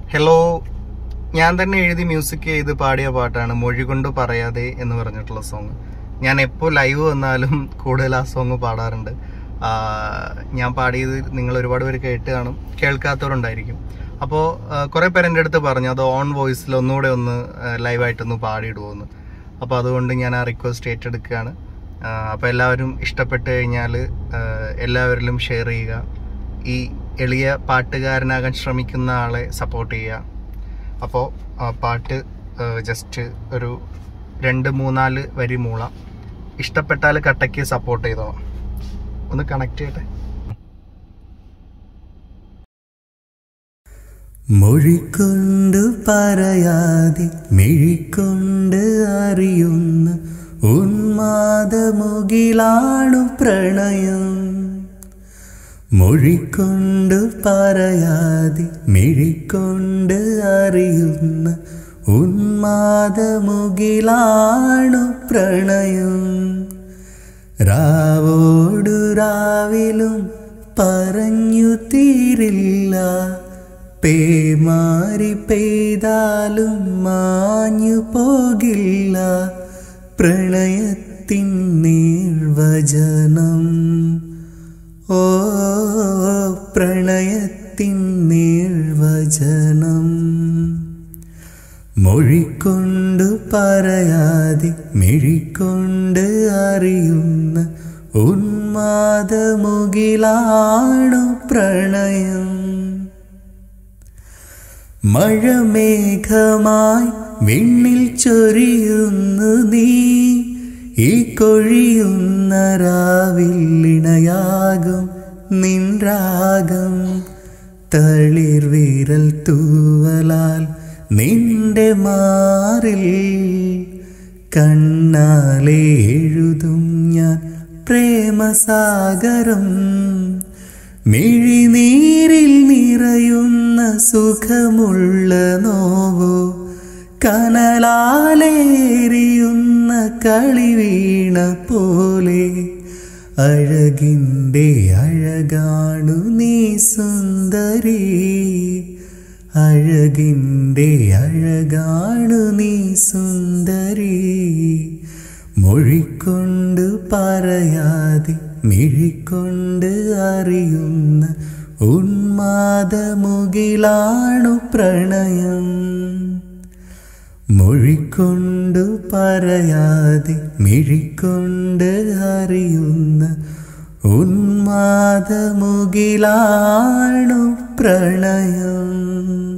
hello ഞാൻ തന്നെ എഴുതി മ്യൂസിക് ചെയ്ത് പാടിയ പാട്ടാണ് മൊഴി കൊണ്ട് പറയാതെ എന്ന് പറഞ്ഞിട്ടുള്ള സോങ് ഞാൻ എപ്പോൾ ലൈവ് വന്നാലും കൂടുതൽ ആ സോങ് പാടാറുണ്ട് ആ, ഞാൻ പാടിയത് നിങ്ങൾ ഒരുപാട് പേര് കേട്ട് കാണും കേൾക്കാത്തവരുണ്ടായിരിക്കും അപ്പോൾ കുറേ പേര് എൻ്റെ അടുത്ത് പറഞ്ഞു അത് ഓൺ വോയിസിൽ ഒന്നുകൂടെ ഒന്ന് ലൈവായിട്ടൊന്ന് പാടിയിടുമോന്ന് അപ്പോൾ അതുകൊണ്ട് ഞാൻ ആ റിക്വസ്റ്റ് ഏറ്റെടുക്കുകയാണ് അപ്പോൾ എല്ലാവരും ഇഷ്ടപ്പെട്ട് കഴിഞ്ഞാൽ എല്ലാവരിലും ഷെയർ ചെയ്യുക ഈ എളിയ പാട്ടുകാരനാകാൻ ശ്രമിക്കുന്ന ആളെ സപ്പോർട്ട് ചെയ്യുക അപ്പോൾ ആ പാട്ട് ജസ്റ്റ് ഒരു രണ്ട് മൂന്നാല് വരി മൂളാം ഇഷ്ടപ്പെട്ടാൽ കട്ടയ്ക്ക് സപ്പോർട്ട് ചെയ്തോളാം ഒന്ന് കണക്ട് ചെയ്യട്ടെ മൊഴിക്കൊണ്ട് പറയാതെ മിഴിക്കൊണ്ട് അറിയുന്ന ഉന്മാദമുകിലാണു പ്രണയം മൊഴിക്കൊണ്ട് പറയാതെ മിഴിക്കൊണ്ട് അറിയുന്ന ഉന്മാദമുകിലാണു പ്രണയം രാവോടു രാവിലും പറഞ്ഞു തീരില്ല പേമാരി പെയ്താലും മാഞ്ഞു പോകില്ല പ്രണയത്തിൻ നിർവചനം ഓ പ്രണയത്തിൻ നിർവചനം മൊഴിക്കൊണ്ട് പറയാതെ മിഴിക്കൊണ്ട് അറിയുന്ന ഉന്മാദമുകിലാണു പ്രണയം മഴമേഘമായി വിണ്ണിൽ ചൊരിയുന്നു നീ ഈ കൊഴിയുന്ന രാവില്ലിണയാകും നിൻരാഗം തളിർ വിരൽ തൂവലാൽ നിന്റെ മാറിൽ കണ്ണാലെ എഴുതും ഞാൻ പ്രേമസാഗരം മിഴിനീരിൽ നിറയുന്ന സുഖമുള്ള നോവോ കനലാലേറിയുന്ന കളിവീണ പോലെ അഴകിൻ്റെ അഴകാണു നീ സുന്ദരി അഴകിൻ്റെ അഴകാണു നീ സുന്ദരി മൊഴിക്കൊണ്ട് പറയാതെ മിഴിക്കൊണ്ട് അറിയുന്ന ഉന്മാദമുകിലാണു പ്രണയം മൊഴിക്കൊണ്ട് പറയാതെ മിഴിക്കൊണ്ട് അറിയുന്ന ഉന്മാദമുകിലാണു പ്രണയം